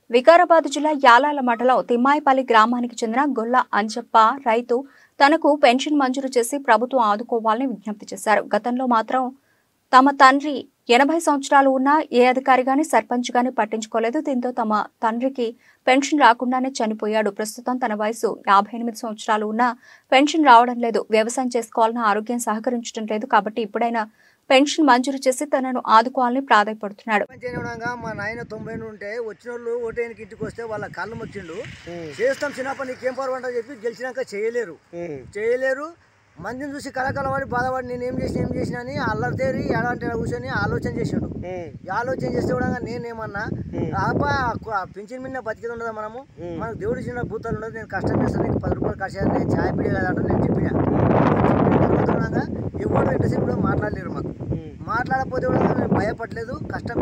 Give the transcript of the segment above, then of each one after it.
వికారాబాద్ జిల్లా యాలాల మండలం తిమ్మాయిపల్లి గ్రామానికి చెందిన గొల్ల అంజప్ప రైతు తనకు పెన్షన్ మంజూరు చేసి ప్రభుత్వం ఆదుకోవాలని విజ్ఞప్తి చేశారు గతంలో మాత్రం తమ తండ్రి ఎనభై సంవత్సరాలు ఉన్నా ఏ అధికారి గాని సర్పంచ్ గాని పట్టించుకోలేదు దీంతో తమ తండ్రికి పెన్షన్ రాకుండానే చనిపోయాడు ప్రస్తుతం తన వయసు యాభై ఎనిమిది సంవత్సరాలు ఉన్నా పెన్షన్ రావడం లేదు వ్యవసాయం చేసుకోవాలన్న ఆరోగ్యం సహకరించడం లేదు కాబట్టి ఇప్పుడైనా పెన్షన్ మంజూరు చేసి తనను ఆదుకోవాలని ప్రాధాయపడుతున్నాడు చేయడంగా మా నాయన తొంభై ఉంటే వచ్చిన వాళ్ళు ఓటేనికి ఇంటికి వస్తే వాళ్ళ కళ్ళు వచ్చిండు చేస్తాం చిన్నప్పటి నీకేం పర్వంట చెప్పి గెలిచినాక చేయలేరు చేయలేరు మందిని చూసి కలకలవాడి బాధపడి నేను ఏం చేసిన ఏం చేసిన అని అల్లరి తేరి ఎలాంటి కూర్చొని ఆలోచన చేసాడు ఈ ఆలోచన చేస్తే కూడా నేనేమన్నా ఆపా ఆ పింఛన్ మీద బతికేది ఉండదా మనము మనకు దేవుడు ఇచ్చిన భూతాలు ఉండదు నేను కష్టం చేస్తాను నీకు పది రూపాయలు ఖర్చు నేను ఛాయ్ పిడి కదా అంటే నేను చెప్పిన చెప్పిన ఎవరు ఎంతసేపు కూడా మాట్లాడలేరు మాకు మాట్లాడకపోతే కూడా మేము భయపడలేదు కష్టం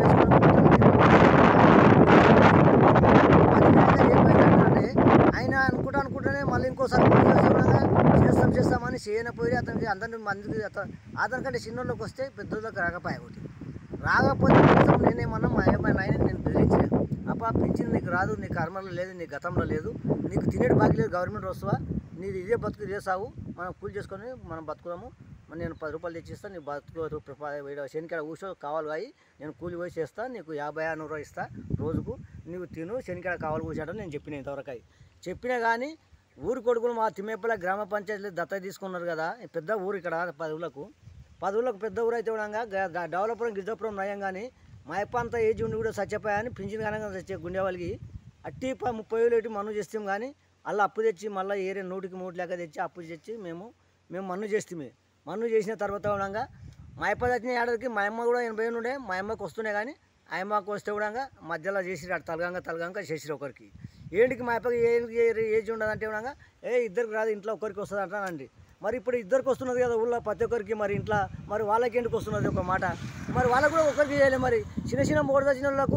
ఏమైందంటే ఆయన అనుకుంటా అనుకుంటేనే మళ్ళీ ఇంకోసారి ఫోన్ చేస్తే కూడా చేస్తాం చేస్తామని చేయనపోయి అతనికి అందరిని మందికి అత- అతని కంటే చిన్నోళ్ళకి వస్తే పెద్దోళ్ళకి రాకపోయా ఒకటి రాకపోతే కనీసం నేనేమన్నా మా మా నాయన నేను బెదిరించిన అప్ప పింఛన్ నీకు రాదు నీ కర్మలో లేదు నీ గతంలో లేదు నీకు తినేటి బాగా లేదు గవర్నమెంట్ వస్తువా నీది ఇదే బతుకు ఇదే సాగు మనం కూలి చేసుకొని మనం బతుకుదాము మరి నేను పది రూపాయలు తెచ్చిస్తాను నీ బతుకు శనికాడ ఊసో కావాలి పోయి నేను కూలి పోయి చేస్తా నీకు యాభై నూరు రూపాయలు ఇస్తా రోజుకు నీవు తిను శనికాడ కావాలి కూర్చాడని నేను చెప్పిన ఇంతవరకు చెప్పినా కానీ ఊరి కొడుకులు మా తిమ్మేపల్లి గ్రామ పంచాయతీలో దత్త తీసుకున్నారు కదా ఈ పెద్ద ఊరు ఇక్కడ పది ఊళ్ళకు పది ఊళ్ళకు పెద్ద ఊరు అయితే కూడా డెవలపురం గిరిజపురం నయం కానీ మా యప్ప అంతా ఏజ్ ఉండి కూడా చచ్చిపోయాని పింఛన్ కనుక తెచ్చే గుండె వాళ్ళకి అట్టి ప- ముప్పై వేలు పెట్టి మన్ను చేస్తాం కానీ మళ్ళీ అప్పు తెచ్చి మళ్ళీ ఏరే నూటికి మూడు లెక్క తెచ్చి అప్పు తెచ్చి మేము మేము మన్ను చేస్తామే మన్ను చేసిన తర్వాత ఉండగా మా యప్ప చచ్చిన ఏడాదికి మా అమ్మ కూడా ఎనభై ఏళ్ళు ఉండే మా అమ్మకి వస్తున్నాయి కానీ ఆ అమ్మకి వస్తే కూడా మధ్యలో చేసి తలగంగా తలగంగా చేసిరు ఒకరికి ఏంటికి మా అప్పకి ఏ ఏజ్ ఉండదంటే కూడా ఏ ఇద్దరికి రాదు ఇంట్లో ఒకరికి వస్తుంది అంటానండి మరి ఇప్పుడు ఇద్దరికి వస్తున్నది కదా ఊళ్ళో ప్రతి ఒక్కరికి మరి ఇంట్లో మరి వాళ్ళకి ఎందుకు వస్తున్నది ఒక మాట మరి వాళ్ళకు కూడా ఒకరికి చేయాలి మరి చిన్న చిన్న మూడు వచ్చిన వాళ్ళకు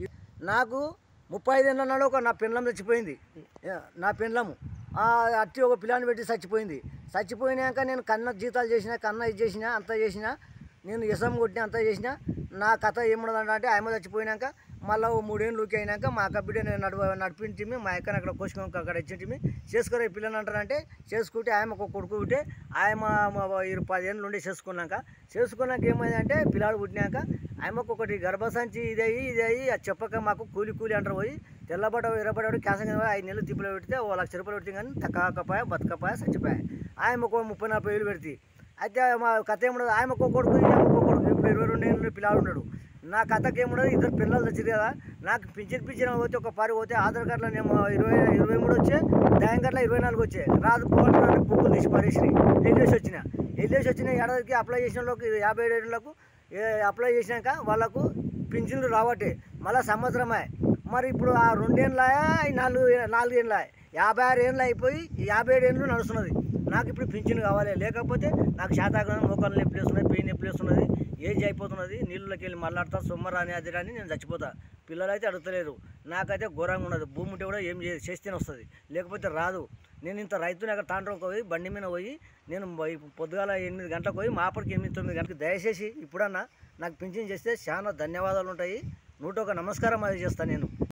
నాకు ముప్పై ఐదు ఏళ్ళ నాడు ఒక నా పెండ్లం చచ్చిపోయింది యా, నా పెండ్లము ఆ అట్టి ఒక పిల్లాన్ని పెట్టి చచ్చిపోయింది చచ్చిపోయినాక నేను కన్న జీతాలు చేసిన కన్న ఇది చేసిన అంతా చేసిన నేను ఇసం కొట్టిన అంతా చేసిన నా కథ ఏమున్నదంటే ఆమె చచ్చిపోయినాక మళ్ళీ ఓ మూడేళ్ళు ఊకి అయినాక మా అక్క బిడ్డ నేను నడిపి నడిపించి మా అక్కని అక్కడ కోసుకొని అక్కడ ఇచ్చింటిమి చేసుకునే పిల్లని అంటారంటే చేసుకుంటే ఆయనకు ఒక కొడుకు ఉంటే ఆయన ఇరు పదిహేళ్ళు ఉండి చేసుకున్నాక చేసుకున్నాక ఏమైందంటే పిల్లాడు పుట్టినాక ఆయనకు ఒకటి గర్భసంచి ఇది అయ్యి ఇది అయ్యి అది చెప్పక మాకు కూలి కూలి అంటారు పోయి తెల్లబడ ఎర్రబడ క్యాన్సర్ కింద ఐదు నెలలు తిప్పులు పెడితే ఓ లక్ష రూపాయలు పెడితే కానీ తక్కకపోయా బతకపోయా చచ్చిపోయా ఆయనకు ఒక ముప్పై నలభై వేలు పెడితే అయితే మా కథ ఏముండదు ఆయనకు ఒక కొడుకు ఈమెకు ఒక కొడుకు ఇప్పుడు ఇరవై రెండు ఏళ్ళు పిల్లాడు ఉన్నాడు నా కథకి ఏముండదు ఇద్దరు పిల్లలు తెచ్చింది కదా నాకు పింఛన్ పింఛన్ పోతే ఒక పరి పోతే ఆధార్ కార్డులో నేను ఇరవై ఇరవై మూడు వచ్చే బ్యాంక్ కార్డులో ఇరవై నాలుగు వచ్చే రాదు పోవడానికి బుక్కులు తీసి పరేసి వెళ్ళేసి వచ్చిన వెళ్ళేసి వచ్చిన ఏడాదికి అప్లై చేసిన వాళ్ళకి యాభై ఏడు ఏళ్ళకు అప్లై చేసినాక వాళ్ళకు పింఛన్లు రావట్టే మళ్ళీ సంవత్సరమే మరి ఇప్పుడు ఆ రెండేళ్ళ నాలుగు నాలుగేళ్ళ యాభై ఆరు ఏళ్ళు అయిపోయి యాభై ఏడు ఏళ్ళు నడుస్తున్నది నాకు ఇప్పుడు పింఛన్ కావాలి లేకపోతే నాకు శాతాగ్రహం మోకాలు నొప్పి వేస్తున్నది పెయిన్ నొప్పి వేస్తున్నది ఏజ్ అయిపోతున్నది నీళ్ళకి వెళ్ళి మళ్ళాడతా సొమ్మరాని అది రాని నేను చచ్చిపోతా పిల్లలు అయితే అడుగుతలేరు నాకైతే ఘోరంగా ఉన్నది భూమి ఉంటే కూడా ఏం చే- చేస్తేనే వస్తుంది లేకపోతే రాదు నేను ఇంత రైతుని అక్కడ తాండ్రం పోయి బండి మీద పోయి నేను పోయి పొద్దుగాల ఎనిమిది గంటలకు పోయి మాపడికి ఎనిమిది తొమ్మిది గంటలకు దయచేసి ఇప్పుడన్నా నాకు పింఛన్ చేస్తే చాలా ధన్యవాదాలు ఉంటాయి నూట ఒక నమస్కారం అది చేస్తాను నేను